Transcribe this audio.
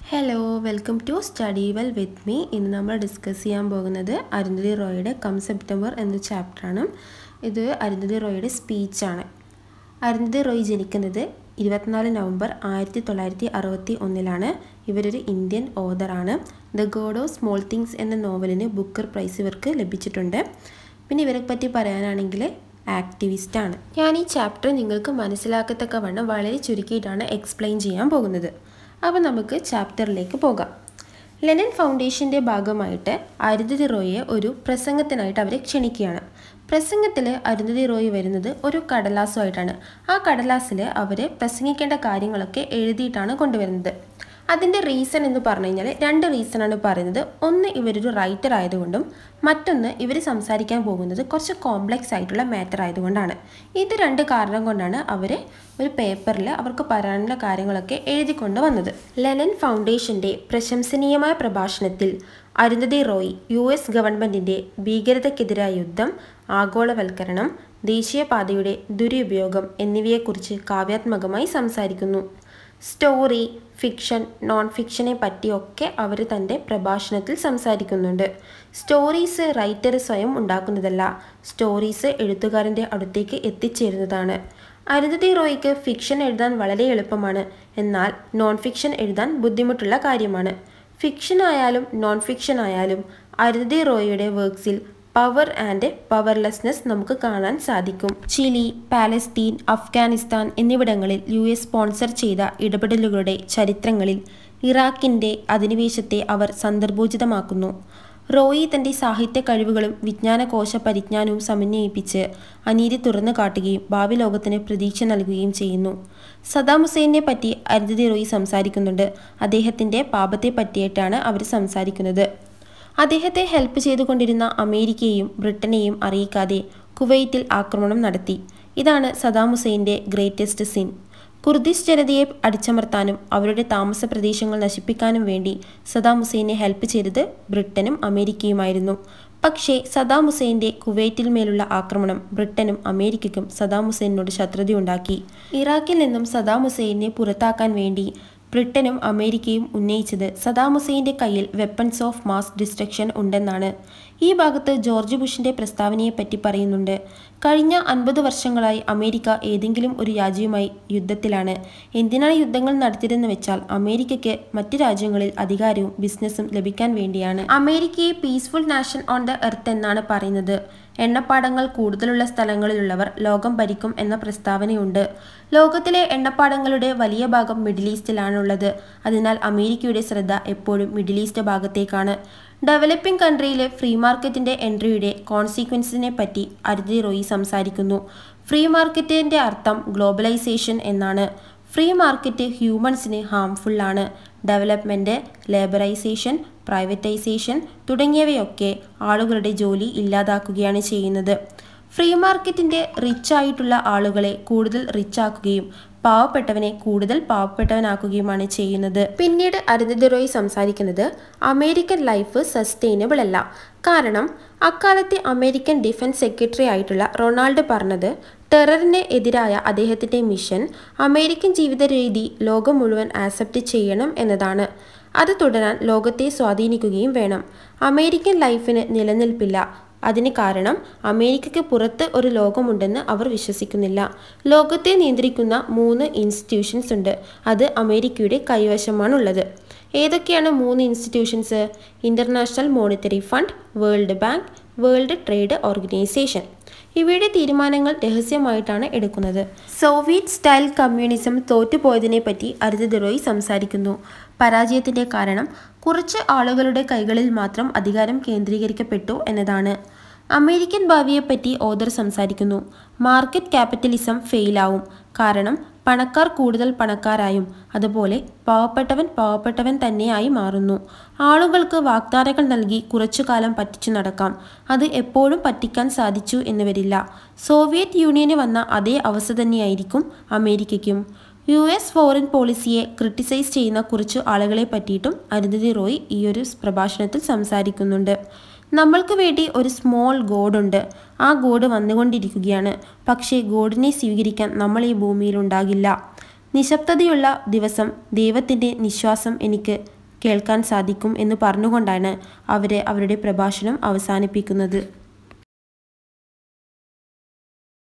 hello welcome to study well with me ഇന്ന് നമ്മൾ discuss ചെയ്യാൻ പോകുന്നത് അരുന്ധതി റോയുടെ കം സെപ്റ്റംബർ എന്ന ചാപ്റ്ററാണ് ഇത് അരുന്ധതി റോയുടെ സ്പീച്ചാണ് അരുന്ധതി റോയ് ജനിക്കുന്നത് ഇരുപത്തിനാല് നവംബർ ആയിരത്തി തൊള്ളായിരത്തി അറുപത്തി ഒന്നിലാണ് ഇവരൊരു ഇന്ത്യൻ ഓതറാണ് the god of small things എന്ന നോവലിന് ബുക്കർ പ്രൈസ് ഇവർക്ക് ലഭിച്ചിട്ടുണ്ട് പിന്നെ ഇവരെ പറ്റി പറയാനാണെങ്കിൽ ആക്ടിവിസ്റ്റാണ് ഞാൻ ഈ ചാപ്റ്റർ നിങ്ങൾക്ക് മനസ്സിലാക്കത്തക്കവണ്ണം വളരെ ചുരുക്കിയിട്ടാണ് എക്സ്പ്ലെയിൻ ചെയ്യാൻ പോകുന്നത് അപ്പോൾ നമുക്ക് ചാപ്റ്ററിലേക്ക് പോകാം ലെനൻ ഫൗണ്ടേഷൻ്റെ ഭാഗമായിട്ട് അരുന്ധതി റോയെ ഒരു പ്രസംഗത്തിനായിട്ട് അവരെ ക്ഷണിക്കുകയാണ് പ്രസംഗത്തിൽ അരുന്ധതി റോയ് വരുന്നത് ഒരു കടലാസുമായിട്ടാണ് ആ കടലാസിൽ അവർ പ്രസംഗിക്കേണ്ട കാര്യങ്ങളൊക്കെ എഴുതിയിട്ടാണ് കൊണ്ടുവരുന്നത് അതിൻ്റെ റീസൺ എന്ന് പറഞ്ഞു കഴിഞ്ഞാൽ രണ്ട് റീസണാണ് പറയുന്നത് ഒന്ന് ഇവരൊരു റൈറ്റർ ആയതുകൊണ്ടും മറ്റൊന്ന് ഇവർ സംസാരിക്കാൻ പോകുന്നത് കുറച്ച് കോംപ്ലക്സ് ആയിട്ടുള്ള മാറ്റർ ആയതുകൊണ്ടാണ് ഇത് രണ്ട് കാരണം കൊണ്ടാണ് അവർ ഒരു പേപ്പറിൽ അവർക്ക് പറയാനുള്ള കാര്യങ്ങളൊക്കെ എഴുതിക്കൊണ്ട് വന്നത് ലെനൻ ഫൗണ്ടേഷൻ്റെ പ്രശംസനീയമായ പ്രഭാഷണത്തിൽ അരുന്ധതി റോയ് യു എസ് ഗവൺമെൻറ്റിൻ്റെ ഭീകരതയ്ക്കെതിരായ യുദ്ധം ആഗോളവൽക്കരണം ദേശീയപാതയുടെ ദുരുപയോഗം എന്നിവയെക്കുറിച്ച് കാവ്യാത്മകമായി സംസാരിക്കുന്നു സ്റ്റോറി ഫിക്ഷൻ നോൺ ഫിക്ഷനെ പറ്റിയൊക്കെ അവർ തൻ്റെ പ്രഭാഷണത്തിൽ സംസാരിക്കുന്നുണ്ട് സ്റ്റോറീസ് റൈറ്റർ സ്വയം ഉണ്ടാക്കുന്നതല്ല സ്റ്റോറീസ് എഴുത്തുകാരൻ്റെ അടുത്തേക്ക് എത്തിച്ചേരുന്നതാണ് അരുന്ധതി റോയ്ക്ക് ഫിക്ഷൻ എഴുതാൻ വളരെ എളുപ്പമാണ് എന്നാൽ നോൺ ഫിക്ഷൻ എഴുതാൻ ബുദ്ധിമുട്ടുള്ള കാര്യമാണ് ഫിക്ഷൻ ആയാലും നോൺ ഫിക്ഷൻ ആയാലും അരുന്ധതി റോയിയുടെ വർക്ക്സിൽ പവർ ആൻഡ് പവർലെസ്നെസ് നമുക്ക് കാണാൻ സാധിക്കും ചിലി പാലസ്തീൻ അഫ്ഗാനിസ്ഥാൻ എന്നിവിടങ്ങളിൽ യു എസ് സ്പോൺസർ ചെയ്ത ഇടപെടലുകളുടെ ചരിത്രങ്ങളിൽ ഇറാഖിൻ്റെ അധിനിവേശത്തെ അവർ സന്ദർഭോചിതമാക്കുന്നു റോയി തൻ്റെ സാഹിത്യ കഴിവുകളും വിജ്ഞാനകോശ പരിജ്ഞാനവും സമന്വയിപ്പിച്ച് അനീതി തുറന്നു കാട്ടുകയും ഭാവി ലോകത്തിന് പ്രതീക്ഷ നൽകുകയും ചെയ്യുന്നു സദാം ഹുസൈനെ പറ്റി അരുന്ധതി റോയി സംസാരിക്കുന്നുണ്ട് അദ്ദേഹത്തിൻ്റെ പാപത്തെ പറ്റിയിട്ടാണ് അവർ സംസാരിക്കുന്നത് അദ്ദേഹത്തെ ഹെൽപ്പ് ചെയ്തുകൊണ്ടിരുന്ന അമേരിക്കയെയും ബ്രിട്ടനെയും അറിയിക്കാതെ കുവൈറ്റിൽ ആക്രമണം നടത്തി ഇതാണ് സദാം ഹുസൈൻ്റെ ഗ്രേറ്റസ്റ്റ് സിൻ കുർദിഷ് ജനതയെ അടിച്ചമർത്താനും അവരുടെ താമസ പ്രദേശങ്ങൾ നശിപ്പിക്കാനും വേണ്ടി സദാം ഹുസൈനെ ഹെൽപ്പ് ചെയ്തത് ബ്രിട്ടനും അമേരിക്കയുമായിരുന്നു പക്ഷേ സദാം ഹുസൈൻ്റെ കുവൈറ്റിൽ മേലുള്ള ആക്രമണം ബ്രിട്ടനും അമേരിക്കയ്ക്കും സദാം ഹുസൈനോട് ശത്രുതയുണ്ടാക്കി ഇറാഖിൽ നിന്നും സദാം ഹുസൈനെ പുറത്താക്കാൻ വേണ്ടി ബ്രിട്ടനും അമേരിക്കയും ഉന്നയിച്ചത് സദാം ഹുസൈൻ്റെ കയ്യിൽ വെപ്പൺസ് ഓഫ് മാസ് ഡിസ്ട്രക്ഷൻ ഉണ്ടെന്നാണ് ഈ ഭാഗത്ത് ജോർജ് ബുഷിൻ്റെ പ്രസ്താവനയെപ്പറ്റി പറയുന്നുണ്ട് കഴിഞ്ഞ അൻപത് വർഷങ്ങളായി അമേരിക്ക ഏതെങ്കിലും ഒരു രാജ്യവുമായി യുദ്ധത്തിലാണ് എന്തിനാണ് യുദ്ധങ്ങൾ നടത്തിയതെന്ന് വെച്ചാൽ അമേരിക്കയ്ക്ക് മറ്റ് രാജ്യങ്ങളിൽ അധികാരവും ബിസിനസ്സും ലഭിക്കാൻ വേണ്ടിയാണ് അമേരിക്കയെ peaceful nation on the earth എന്നാണ് പറയുന്നത് എണ്ണപ്പാടങ്ങൾ കൂടുതലുള്ള സ്ഥലങ്ങളിലുള്ളവർ ലോകം ഭരിക്കും എന്ന പ്രസ്താവനയുണ്ട് ലോകത്തിലെ എണ്ണപ്പാടങ്ങളുടെ വലിയ ഭാഗം മിഡിൽ ഈസ്റ്റിലാണുള്ളത് അതിനാൽ അമേരിക്കയുടെ ശ്രദ്ധ എപ്പോഴും മിഡിൽ ഈസ്റ്റ് ഭാഗത്തേക്കാണ് ഡെവലപ്പിംഗ് കൺട്രിയിലെ ഫ്രീ മാർക്കറ്റിൻ്റെ എൻട്രിയുടെ കോൺസിക്വൻസിനെ പറ്റി അരുതി റോയി സംസാരിക്കുന്നു ഫ്രീ മാർക്കറ്റിൻ്റെ അർത്ഥം ഗ്ലോബലൈസേഷൻ എന്നാണ് ഫ്രീ മാർക്കറ്റ് ഹ്യൂമൻസിന് ഹാംഫുള്ളാണ് ഡെവലപ്മെൻറ്റ് ലേബറൈസേഷൻ പ്രൈവറ്റൈസേഷൻ തുടങ്ങിയവയൊക്കെ ആളുകളുടെ ജോലി ഇല്ലാതാക്കുകയാണ് ചെയ്യുന്നത് ഫ്രീ മാർക്കറ്റിൻ്റെ റിച്ച് ആയിട്ടുള്ള ആളുകളെ കൂടുതൽ റിച്ച് ആക്കുകയും പാവപ്പെട്ടവനെ കൂടുതൽ പാവപ്പെട്ടവനാക്കുകയുമാണ് ചെയ്യുന്നത് പിന്നീട് അരുന്ധതി റോയ് സംസാരിക്കുന്നത് അമേരിക്കൻ ലൈഫ് സസ്റ്റൈനബിൾ അല്ല കാരണം അക്കാലത്തെ അമേരിക്കൻ ഡിഫൻസ് സെക്രട്ടറി ആയിട്ടുള്ള റൊണാൾഡ് പറഞ്ഞത് ടെററിന് എതിരായ അദ്ദേഹത്തിൻ്റെ മിഷൻ അമേരിക്കൻ ജീവിത രീതി ലോകം മുഴുവൻ ആക്സെപ്റ്റ് ചെയ്യണം എന്നതാണ് അത് തുടരാൻ ലോകത്തെ സ്വാധീനിക്കുകയും വേണം അമേരിക്കൻ ലൈഫിന് നിലനിൽപ്പില്ല അതിന് കാരണം അമേരിക്കയ്ക്ക് പുറത്ത് ഒരു ലോകമുണ്ടെന്ന് അവർ വിശ്വസിക്കുന്നില്ല ലോകത്തെ നിയന്ത്രിക്കുന്ന മൂന്ന് ഇൻസ്റ്റിറ്റ്യൂഷൻസ് ഉണ്ട് അത് അമേരിക്കയുടെ കൈവശമാണുള്ളത് ഏതൊക്കെയാണ് മൂന്ന് institutions International Monetary Fund World Bank World Trade Organization ഇവയുടെ തീരുമാനങ്ങൾ രഹസ്യമായിട്ടാണ് എടുക്കുന്നത് സോവിയറ്റ് സ്റ്റൈൽ കമ്മ്യൂണിസം തോറ്റുപോയതിനെ പറ്റി അരുന്ധതി റോയ് സംസാരിക്കുന്നു പരാജയത്തിൻ്റെ കാരണം കുറച്ച് ആളുകളുടെ കൈകളിൽ മാത്രം അധികാരം കേന്ദ്രീകരിക്കപ്പെട്ടു എന്നതാണ് അമേരിക്കൻ ഭാവിയെപ്പറ്റി ഓദർ സംസാരിക്കുന്നു മാർക്കറ്റ് ക്യാപിറ്റലിസം ഫെയിലാവും കാരണം പണക്കാർ കൂടുതൽ പണക്കാരായും അതുപോലെ പാവപ്പെട്ടവൻ പാവപ്പെട്ടവൻ തന്നെയായി മാറുന്നു ആളുകൾക്ക് വാഗ്ദാനങ്ങൾ നൽകി കുറച്ചു കാലം പറ്റിച്ചു നടക്കാം അത് എപ്പോഴും പറ്റിക്കാൻ സാധിച്ചു എന്ന് വരില്ല സോവിയറ്റ് യൂണിയന് വന്ന അതേ അവസ്ഥ തന്നെയായിരിക്കും അമേരിക്കയ്ക്കും യു എസ് ഫോറിൻ പോളിസിയെ ക്രിട്ടിസൈസ് ചെയ്യുന്ന കുറച്ചു ആളുകളെ പറ്റിയിട്ടും അരുന്ധതി റോയ് ഈ ഒരു പ്രഭാഷണത്തിൽ സംസാരിക്കുന്നുണ്ട് നമ്മൾക്ക് വേണ്ടി ഒരു സ്മോൾ ഗോഡുണ്ട് ആ ഗോഡ് വന്നുകൊണ്ടിരിക്കുകയാണ് പക്ഷേ ഗോഡിനെ സ്വീകരിക്കാൻ നമ്മൾ ഈ ഭൂമിയിൽ ഉണ്ടാകില്ല നിശബ്ദതയുള്ള ദിവസം ദൈവത്തിൻ്റെ നിശ്വാസം എനിക്ക് കേൾക്കാൻ സാധിക്കും എന്ന് പറഞ്ഞുകൊണ്ടാണ് അവർ അവരുടെ പ്രഭാഷണം അവസാനിപ്പിക്കുന്നത്